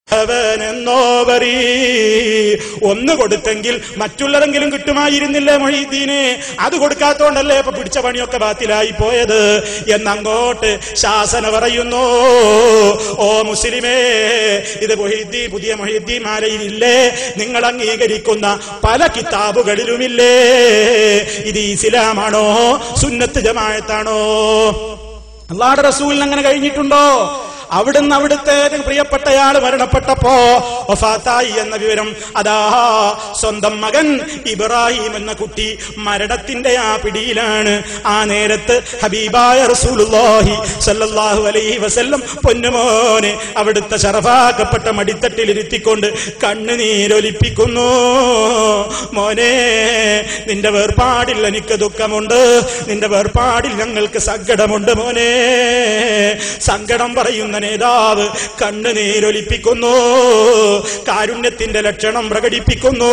അവനെന്നോ പറീ ഒന്ന് കൊടുത്തെങ്കിൽ മറ്റുള്ളതെങ്കിലും കിട്ടുമായിരുന്നില്ലേ മൊഹീദ്ദീനെ അത് കൊടുക്കാത്തോണ്ടല്ലേ ഇപ്പൊ പിടിച്ച പണിയൊക്കെ ബാത്തിലായി പോയത് എന്നങ്ങോട്ട് ശാസന പറയുന്നു ഓ മുസ്ലിമേ ഇത് മൊഹീദ്ദീൻ പുതിയ മൊഹീദ്ദീൻ മാലയിലില്ലേ നിങ്ങൾ അംഗീകരിക്കുന്ന പല കിതാബുകളിലുമില്ലേ ഇത് ഇസ്ലാമാണോ സുന്നത്ത് ജമായത്താണോ അള്ളാടെ റസൂലിന് അങ്ങനെ കഴിഞ്ഞിട്ടുണ്ടോ അവിടുന്ന് അവിടുത്തെ പ്രിയപ്പെട്ടയാള് മരണപ്പെട്ടപ്പോ വഫാത്തായി എന്ന വിവരം അതാ സ്വന്തം മകൻ ഇബ്രാഹിം എന്ന കുട്ടി മരണത്തിന്റെ ആ പിടിയിലാണ് ആ നേരത്ത് ഹബീബായ റസൂലുള്ളാഹി സല്ലല്ലാഹു അലൈഹി വസല്ലം പൊന്നുമോനെ അവിടുത്തെ ശറഫാക്കപ്പെട്ട മടിത്തട്ടിലിരുത്തിക്കൊണ്ട് കണ്ണുനീരൊലിപ്പിക്കുന്നു മോനെ നിന്റെ വേർപാടിൽ എനിക്ക് ദുഃഖമുണ്ട് നിന്റെ വേർപാടിൽ ഞങ്ങൾക്ക് സങ്കടമുണ്ട് മോനെ സങ്കടം പറയുന്ന നേതാവ് കണ്ണുനീരൊലിപ്പിക്കുന്നു കാരുണ്യത്തിന്റെ ലക്ഷണം പ്രകടിപ്പിക്കുന്നു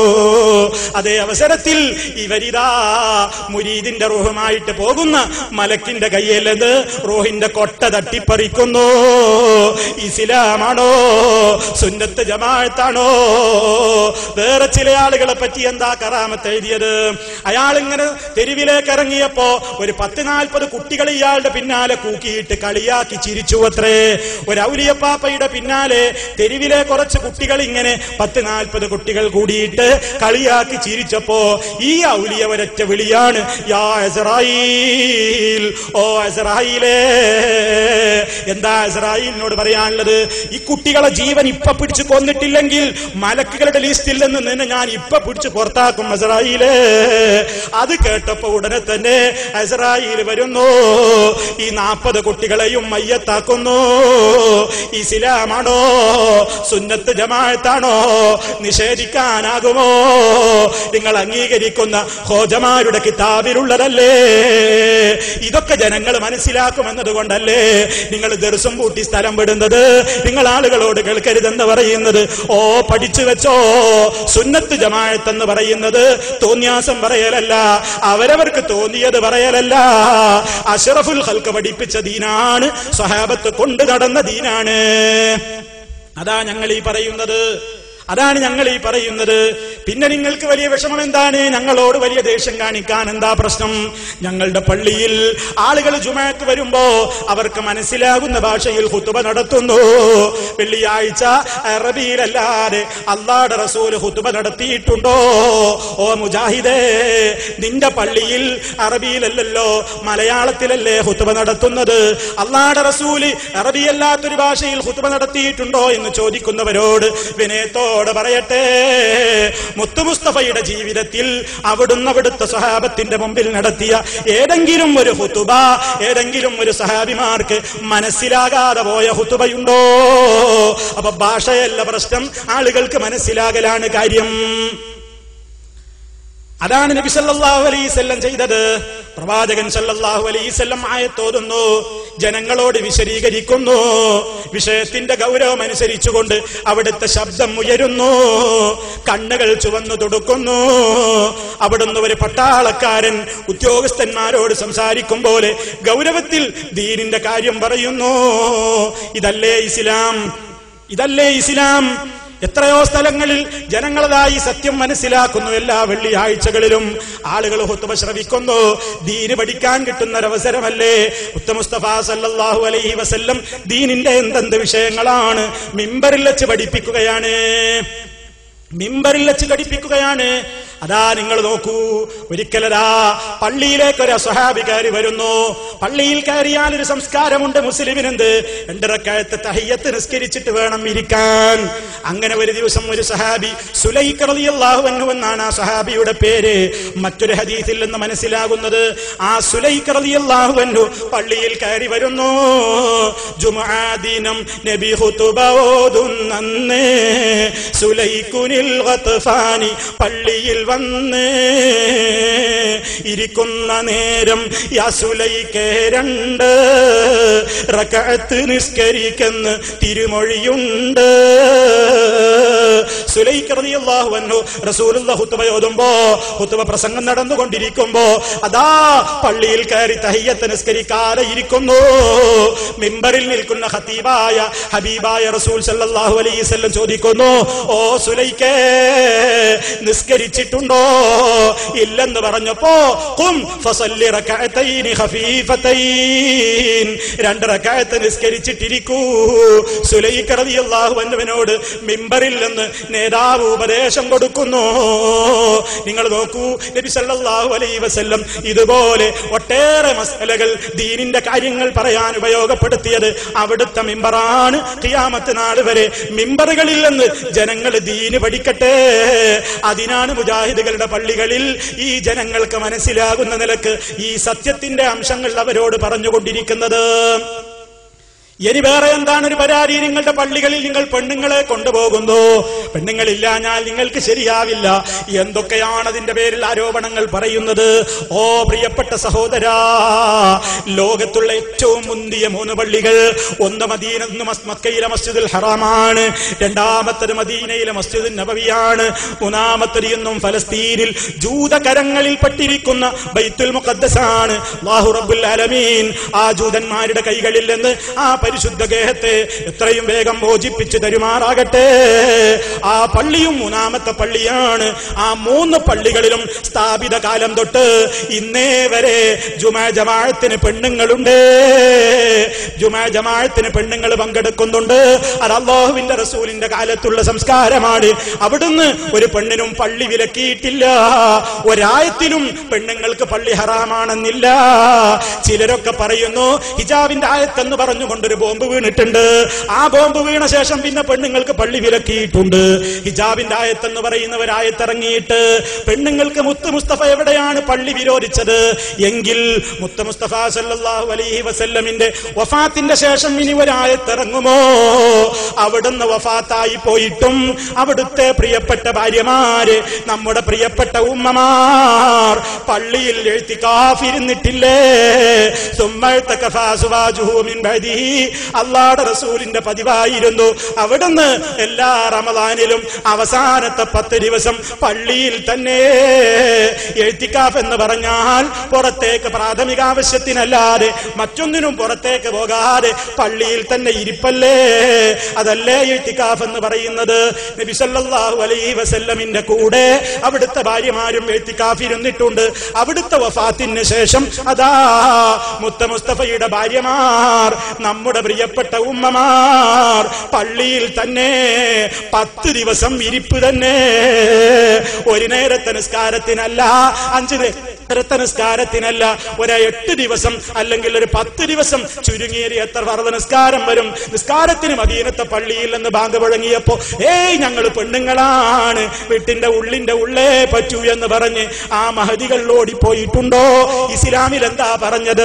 അതേ അവസരത്തിൽ ഇവരിതാ മുരീദിന്റെ റൂഹുമായിട്ട് പോകുന്ന മലക്കിന്റെ കയ്യിലത് റൂഹിന്റെ കൊട്ട തട്ടിപ്പറിക്കുന്നു ഇസ്ലാമാണോ സുന്നത്ത് ജമാഅത്താണോ വേറെ ചില ആളുകളെ പറ്റി എന്താ കറാമത്ത് എഴുതിയത് അയാൾ ഇങ്ങനെ തെരുവിലേക്ക് ഇറങ്ങിയപ്പോ ഒരു പത്ത് നാൽപ്പത് കുട്ടികൾ ഇയാളുടെ പിന്നാലെ കൂക്കിയിട്ട് കളിയാക്കി ചിരിച്ചു അത്രേ ഒരു ഔലിയപ്പാപ്പയുടെ പിന്നാലെ തെരുവിലെ കുറച്ച് കുട്ടികൾ ഇങ്ങനെ പത്ത് നാൽപ്പത് കുട്ടികൾ കൂടിയിട്ട് കളിയാക്കി ചിരിച്ചപ്പോ ഈ ഔലിയ ഒരൊറ്റ വിളിയാണ് യാ ഇസ്രായേൽ ഓ ഇസ്രായേലേ എന്താ ഇസ്രായേലിനോട് പറയാനുള്ളത് ഈ കുട്ടികളെ ജീവൻ ഇപ്പൊ പിടിച്ചു കൊന്നിട്ടില്ലെങ്കിൽ മലക്കുകളുടെ ലിസ്റ്റിൽ നിന്ന് നിന്നെ ഞാൻ ഇപ്പൊ പിടിച്ചു പുറത്താക്കും ഇസ്രായേലേ അത് കേട്ടപ്പോ ഉടനെ തന്നെ ഇസ്രായേൽ വരുന്നു ഈ നാൽപ്പത് കുട്ടികളെയും മയ്യത്താക്കുന്നു ഇസ്ലാമാണോ സുന്നത്ത് ജമാഅത്താണോ നിഷേധിക്കാനാകുമോ നിങ്ങൾ അംഗീകരിക്കുന്ന ഹോജമാരുടെ കിതാബിലുള്ളതല്ലേ ഇതൊക്കെ ജനങ്ങൾ മനസ്സിലാക്കുമെന്നത് കൊണ്ടല്ലേ നിങ്ങൾ ദർശം പൂട്ടി സ്ഥലം വിടുന്നത് നിങ്ങൾ ആളുകളോട് കേൾക്കരുതെന്ന് പറയുന്നത് ഓ പഠിച്ചു വെച്ചോ സുന്നത്ത് ജമാഅത്ത് എന്ന് പറയുന്നത് തോന്നിയാസം പറയലല്ല അവരവർക്ക് തോന്നിയത് പറയലല്ല അഷറഫുൽ ഹൽക്ക് പഠിപ്പിച്ച ദീനാണ് സ്വഹാബത്ത് കൊണ്ടു നടന്ന ദീനാണ് അതാ ഞങ്ങൾ ഈ പറയുന്നത് അതാണ് ഞങ്ങൾ ഈ പറയുന്നത് പിന്നെ നിങ്ങൾക്ക് വലിയ വിഷമം എന്താണ് ഞങ്ങളോട് വലിയ ദേഷ്യം കാണിക്കാൻ എന്താ പ്രശ്നം ഞങ്ങളുടെ പള്ളിയിൽ ആളുകൾ ജുമാക്ക് വരുമ്പോ അവർക്ക് മനസ്സിലാകുന്ന ഭാഷയിൽ ഹുത്തുബ നടത്തുന്നു വെള്ളിയാഴ്ച അറബിയിലല്ലാതെ അള്ളാടെ റസൂൽ ഹുത്തുബ നടത്തിയിട്ടുണ്ടോ ഓ മുജാഹിദേ നിന്റെ പള്ളിയിൽ അറബിയിലല്ലല്ലോ മലയാളത്തിലല്ലേ ഹുത്തുബ നടത്തുന്നത് അള്ളാടെ റസൂല് അറബിയല്ലാത്തൊരു ഭാഷയിൽ ഹുത്തുബ നടത്തിയിട്ടുണ്ടോ എന്ന് ചോദിക്കുന്നവരോട് വിനയത്തോടെ പറയട്ടെ മുത്തു മുസ്തഫയുടെ ജീവിതത്തിൽ അവിടുന്ന് അവിടുത്തെ സഹാബത്തിന്റെ മുമ്പിൽ നടത്തിയ ഏതെങ്കിലും ഒരു ഹുത്തുബ ഏതെങ്കിലും ഒരു സഹാബിമാർക്ക് മനസ്സിലാകാതെ പോയ ഹുത്തുബയുണ്ടോ അപ്പൊ ഭാഷയല്ല പ്രശ്നം ആളുകൾക്ക് മനസ്സിലാകലാണ് കാര്യം അതാണ് നബി സല്ലല്ലാഹു അലൈഹിസല്ലം ചെയ്തത് പ്രവാചകൻ സല്ലല്ലാഹു അലൈഹിസല്ലം ആയത്തോതുന്നു ജനങ്ങളോട് വിശദീകരിക്കുന്നു വിഷയത്തിന്റെ ഗൗരവം അനുസരിച്ചുകൊണ്ട് അവിടുത്തെ ശബ്ദം ഉയരുന്നു കണ്ണുകൾ ചുവന്നു തുടുക്കുന്നു അവിടുന്ന് ഒരു പട്ടാളക്കാരൻ ഉദ്യോഗസ്ഥന്മാരോട് സംസാരിക്കും പോലെ ഗൗരവത്തിൽ ദീനിന്റെ കാര്യം പറയുന്നു ഇതല്ലേ ഇസ്ലാം ഇതല്ലേ ഇസ്ലാം എത്രയോ സ്ഥലങ്ങളിൽ ജനങ്ങളതായി സത്യം മനസ്സിലാക്കുന്നു എല്ലാ വെള്ളിയാഴ്ചകളിലും ആളുകൾ ഹുത്തുബ ശ്രവിക്കുന്നു ദീന് പഠിക്കാൻ കിട്ടുന്ന ഒരവസരമല്ലേ മുസ്തഫ സല്ലല്ലാഹു അലൈഹി വസല്ലം ദീനിന്റെ എന്തെന്ത് വിഷയങ്ങളാണ് മിമ്പറിൽ വെച്ച് പഠിപ്പിക്കുകയാണ് മിമ്പറിൽ വെച്ച് ഘടിപ്പിക്കുകയാണ് അതാ നിങ്ങൾ നോക്കൂ ഒരിക്കലതാ പള്ളിയിലേക്ക് ഒരു അസഹാബി കയറി വരുന്നു പള്ളിയിൽ കയറിയാൽ ഒരു സംസ്കാരമുണ്ട് മുസ്ലിമിനെന്ത് രണ്ടിറക്കാലത്ത് തഹയ്യത്ത് നിസ്കരിച്ചിട്ട് വേണം ഇരിക്കാൻ അങ്ങനെ ഒരു ദിവസം ഒരു സഹാബി സുലൈഖറിയാഹു എന്നാണ് ആ സഹാബിയുടെ പേര് മറ്റൊരു ഹദീസിൽ നിന്ന് മനസ്സിലാകുന്നത് ആ സുലൈഖറിയാഹു അന്നു പള്ളിയിൽ കയറി വരുന്നു ജുമാ ദിനം നബി ഹുതുബ ഓതുന്നേ സുലൈക്കുനിൽ ഗത്ഫാനി പള്ളിയിൽ വന്ന് ഇരിക്കുന്ന നേരം യാസുലൈക്ക് രണ്ട് റകഅത്ത് നിസ്കരിക്കുന്ന തിരുമൊഴിയുണ്ട് സുലൈഖ് റളിയല്ലാഹു അൻഹു റസൂലുള്ള ഹുത്തുബ ഓതുമ്പോ ഹുത്തുബ പ്രസംഗം നടന്നുകൊണ്ടിരിക്കുമ്പോ അതാ പള്ളിയിൽ കയറി തഹിയ്യത്ത് നിസ്കരിക്കാതെ ഇരിക്കുന്നു മിമ്പറിൽ നിൽക്കുന്ന ഖതീബായ ഹബീബായ റസൂൽ സല്ലല്ലാഹു അലൈഹി വസല്ലം ചോദിക്കുന്നു ഓ സുലൈഖേ നിസ്കരിച്ചിട്ടുണ്ടോ ഇല്ലെന്ന് പറഞ്ഞപ്പോ ഖും ഫസല്ലി റകഅതൈനി ഖഫീഫതൈൻ രണ്ട് റകഅത്ത് നിസ്കരിച്ചിട്ടിരിക്കൂ സുലൈഖ് റളിയല്ലാഹു അൻഹുവിനോട് മിമ്പറിൽ നിന്ന് നേതാവ് ഉപദേശം കൊടുക്കുന്നു നിങ്ങൾ നോക്കൂ നബി സല്ലല്ലാഹു അലൈഹി വസല്ലം ഇതുപോലെ ഒട്ടേറെ മസലകൾ ദീനിന്റെ കാര്യങ്ങൾ പറയാൻ ഉപയോഗപ്പെടുത്തിയത് അവിടുത്തെ മിമ്പറാണ് ഖിയാമത്ത് നാൾ വരെ മിമ്പറുകളിൽ നിന്ന് ജനങ്ങൾ ദീന് പഠിക്കട്ടെ അതിനാണ് മുജാഹിദുകളുടെ പള്ളികളിൽ ഈ ജനങ്ങൾക്ക് മനസ്സിലാകുന്ന നിലക്ക് ഈ സത്യത്തിന്റെ അംശങ്ങൾ അവരോട് പറഞ്ഞുകൊണ്ടിരിക്കുന്നത് ഇനി വേറെ എന്താണ് ഒരു പരാതി നിങ്ങളുടെ പള്ളികളിൽ നിങ്ങൾ പെണ്ണുങ്ങളെ കൊണ്ടുപോകുന്നു പെണ്ണുങ്ങളില്ലാഞ്ഞാൽ നിങ്ങൾക്ക് ശരിയാവില്ല എന്തൊക്കെയാണ് അതിന്റെ പേരിൽ ആരോപണങ്ങൾ പറയുന്നത് ഓ പ്രിയപ്പെട്ട സഹോദരാ ലോകത്തുള്ള ഏറ്റവും മുന്തിയ മൂന്ന് പള്ളികൾ ഒന്ന് മദീന ഒന്ന് മസ്- മക്കയിലെ മസ്ജിദുൽ ഹറാമാണ് രണ്ടാമത്തത് മദീനയിലെ മസ്ജിദുൽ നബവിയാണ് മൂന്നാമത്തത് ഇന്നും ഫലസ്തീനിൽ ജൂതകരങ്ങളിൽ പെട്ടിരിക്കുന്ന ബൈത്തുൽ മുഖദ്ദസാണ് അല്ലാഹു റബ്ബുൽ ആലമീൻ ആ ജൂതന്മാരുടെ കൈകളിൽ നിന്ന് ആ പരിശുദ്ധ ഗേഹത്തെ എത്രയും വേഗം മോചിപ്പിച്ച് തരുമാറാകട്ടെ ആ പള്ളിയും മൂന്നാമത്തെ പള്ളിയാണ് ആ മൂന്ന് പള്ളികളിലും സ്ഥാപിത കാലം തൊട്ട് ഇന്നേ വരെ ജുമാ ജമാഅത്തിന് പെണ്ണുങ്ങളുണ്ട് ജുമാ ജമാഅത്തിന് പെണ്ണുങ്ങൾ പങ്കെടുക്കുന്നുണ്ട് അത് അള്ളാഹുവിന്റെ റസൂലിന്റെ കാലത്തുള്ള സംസ്കാരമാണ് അവിടുന്ന് ഒരു പെണ്ണിനും പള്ളി വിലക്കിയിട്ടില്ല ഒരായത്തിലും പെണ്ണുങ്ങൾക്ക് പള്ളി ഹറാമാണെന്നില്ല ചിലരൊക്കെ പറയുന്നു ഹിജാബിന്റെ ആയത്തെന്ന് പറഞ്ഞുകൊണ്ടൊരു ബോംബ് വീണിട്ടുണ്ട് ആ ബോംബ് വീണ ശേഷം പിന്നെ പെണ്ണുങ്ങൾക്ക് പള്ളി വിലക്കിയിട്ടുണ്ട് ഹിജാബിന്റെ ആയത്തെന്ന് പറയുന്ന ഒരു ആയത്തിറങ്ങിയിട്ട് പെണ്ണുങ്ങൾക്ക് മുത്ത് മുസ്തഫ എവിടെയാണ് പള്ളി വിരോധിച്ചത് എങ്കിൽ മുത്ത് മുസ്തഫ സല്ലല്ലാഹു അലൈഹി വസല്ലമിന്റെ വഫാത്തിന്റെ ശേഷം ഇനി ഒരു ആയത്തിറങ്ങുമോ അവിടുന്ന് വഫാത്തായി പോയിട്ടും അവിടുത്തെ പ്രിയപ്പെട്ട ഭാര്യമാര് നമ്മുടെ പ്രിയപ്പെട്ട ഉമ്മമാർ പള്ളിയിൽ എഴുത്തിക്കാഫിരുന്നിട്ടില്ലേ അള്ളാടെ റസൂലിന്റെ പതിവായിരുന്നു അവിടുന്ന് എല്ലാ റമദാനിലും അവസാനത്തെ പത്ത് ദിവസം പള്ളിയിൽ തന്നെ എഴുത്തിക്കാഫ് എന്ന് പറഞ്ഞാൽ പുറത്തേക്ക് പ്രാഥമിക ആവശ്യത്തിനല്ലാതെ മറ്റൊന്നിനും പുറത്തേക്ക് പോകാതെ പള്ളിയിൽ തന്നെ ഇരിപ്പല്ലേ അതല്ലേ എഴുത്തിക്കാഫ് എന്ന് പറയുന്നത് നബി സല്ലല്ലാഹു അലൈഹി വസല്ലമിന്റെ കൂടെ അവിടുത്തെ ഭാര്യമാരും എഴുത്തിക്കാഫിരുന്നിട്ടുണ്ട് അവിടുത്തെ വഫാത്തിന് ശേഷം അതാ മുത്ത മുസ്തഫയുടെ ഭാര്യമാർ നമ്മുടെ പ്രിയപ്പെട്ട ഉമ്മമാർ പള്ളിയിൽ തന്നെ പത്ത് ദിവസം ഇരിപ്പ് തന്നെ ഒരു നേരത്തെ നിസ്കാരത്തിനല്ല അഞ്ച് നേരത്തെ നിസ്കാരത്തിനല്ല ഒരു എട്ട് ദിവസം അല്ലെങ്കിൽ ഒരു പത്ത് ദിവസം ചുരുങ്ങിയേറി എത്ര ഫർദ് നിസ്കാരം വരും നിസ്കാരത്തിന് മദീനത്തെ പള്ളിയിൽ നിന്ന് ബാങ്ക് മുഴങ്ങിയപ്പോ ഏയ് ഞങ്ങൾ പെണ്ണുങ്ങളാണ് വീട്ടിന്റെ ഉള്ളിന്റെ ഉള്ളേ പറ്റൂ എന്ന് പറഞ്ഞ് ആ മഹതികൾ ഓടിപ്പോയിട്ടുണ്ടോ ഇസ്ലാമിൽ എന്താ പറഞ്ഞത്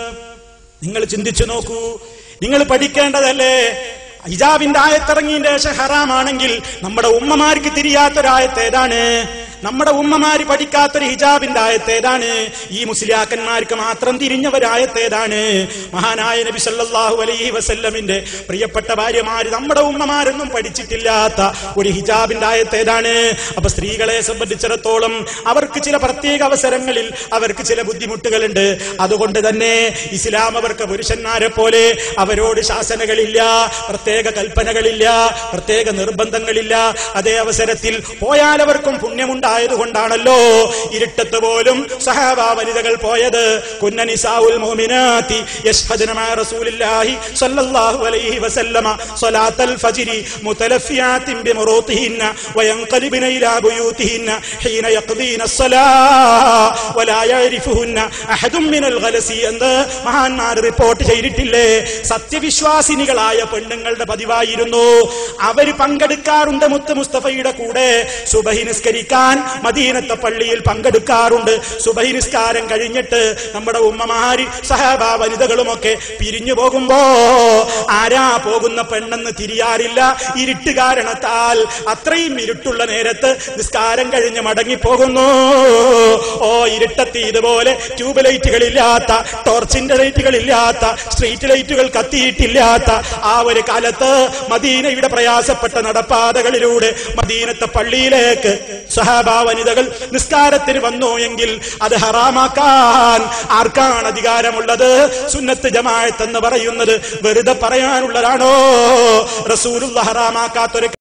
നിങ്ങൾ ചിന്തിച്ചു നോക്കൂ നിങ്ങൾ പഠിക്കേണ്ടതല്ലേ ഹിജാബിന്റെ ആയത്തിറങ്ങിയതിന്റെ ശേഷം ഹറാമാണെങ്കിൽ നമ്മുടെ ഉമ്മമാർക്ക് തിരിയാത്തൊരായത്ത് ഏതാണ് നമ്മുടെ ഉമ്മമാര് പഠിക്കാത്തൊരു ഹിജാബിന്റെ ആയത്ത് ഏതാണ് ഈ മുസ്ലിയാക്കന്മാർക്ക് മാത്രം തിരിഞ്ഞവരായത്ത് ഏതാണ് മഹാനായ നബി സല്ലല്ലാഹു അലൈഹി വസല്ലമിന്റെ പ്രിയപ്പെട്ട ഭാര്യമാര് നമ്മുടെ ഉമ്മമാരൊന്നും പഠിച്ചിട്ടില്ലാത്ത ഒരു ഹിജാബിന്റെ ആയത്ത് ഏതാണ് അപ്പൊ സ്ത്രീകളെ സംബന്ധിച്ചിടത്തോളം അവർക്ക് ചില പ്രത്യേക അവസരങ്ങളിൽ അവർക്ക് ചില ബുദ്ധിമുട്ടുകളുണ്ട് അതുകൊണ്ട് തന്നെ ഇസ്ലാം അവർക്ക് പുരുഷന്മാരെ പോലെ അവരോട് ശാസനകളില്ല പ്രത്യേക കൽപ്പനകളില്ല പ്രത്യേക നിർബന്ധങ്ങളില്ല അതേ അവസരത്തിൽ പോയാൽ അവർക്കും പുണ്യമുണ്ടായത് കൊണ്ടാണല്ലോ ഇരുട്ടത്ത് പോലും സഹാബ വനിതകൾ പോയത് കുന്നനിസാവുൽ മോമിനാത്തി യശ്ഹദന മാ റസൂലില്ലാഹി സ്വല്ലല്ലാഹു അലൈഹി വസല്ലമ സ്വലാത്തൽ ഫജ്രി മുതലഫിയാത്തിൻ ബിമുറൂത്തിഹിന്ന വയൻഖലിബിന ഇലാ ബുയൂത്തിഹിന്ന ഹീന യഖ്ദീന الصلاة ولا يعرفهن أحد من الغلسي എന്ന് മഹാന്മാർ റിപ്പോർട്ട് ചെയ്തിട്ടില്ലേ സത്യവിശ്വാസിനികളായ പെണ്ണുങ്ങളുടെ പതിവായിരുന്നു അവര് പങ്കെടുക്കാറുണ്ട് മുത്ത് മുസ്തഫയുടെ കൂടെ സുബഹി നിസ്കരിക്കാൻ മദീനത്തെ പള്ളിയിൽ പങ്കെടുക്കാറുണ്ട് സുബഹി നിസ്കാരം കഴിഞ്ഞിട്ട് നമ്മുടെ ഉമ്മമാര് സഹാബ വനിതകളുമൊക്കെ പിരിഞ്ഞു പോകുമ്പോ ആരാ പോകുന്ന പെണ്ണെന്ന് തിരിയാറില്ല ഇരുട്ട് കാരണത്താൽ അത്രയും ഇരുട്ടുള്ള നേരത്ത് നിസ്കാരം കഴിഞ്ഞ് മടങ്ങിപ്പോകുന്നു ഓ ഇരുട്ടത്തി ഇതുപോലെ ട്യൂബ് ലൈറ്റുകളില്ലാത്ത ടോർച്ചിന്റെ ലൈറ്റുകളില്ലാത്ത സ്ട്രീറ്റ് ലൈറ്റുകൾ കത്തിയിട്ടില്ലാത്ത ആ ഒരു കാലത്ത് മദീനയുടെ പ്രയാസപ്പെട്ട നടപ്പാതകളിലൂടെ മദീനത്തെ പള്ളിയിലേക്ക് സഹാബ വനിതകൾ നിസ്കാരത്തിന് വന്നു എങ്കിൽ അത് ഹറാമാക്കാൻ ആർക്കാണ് അധികാരമുള്ളത് സുന്നത്ത് ജമാഅത്ത് എന്ന് പറയുന്നത് വെറുതെ പറയാനുള്ളതാണോ റസൂലുള്ള ഹറാമാക്കാത്തൊരു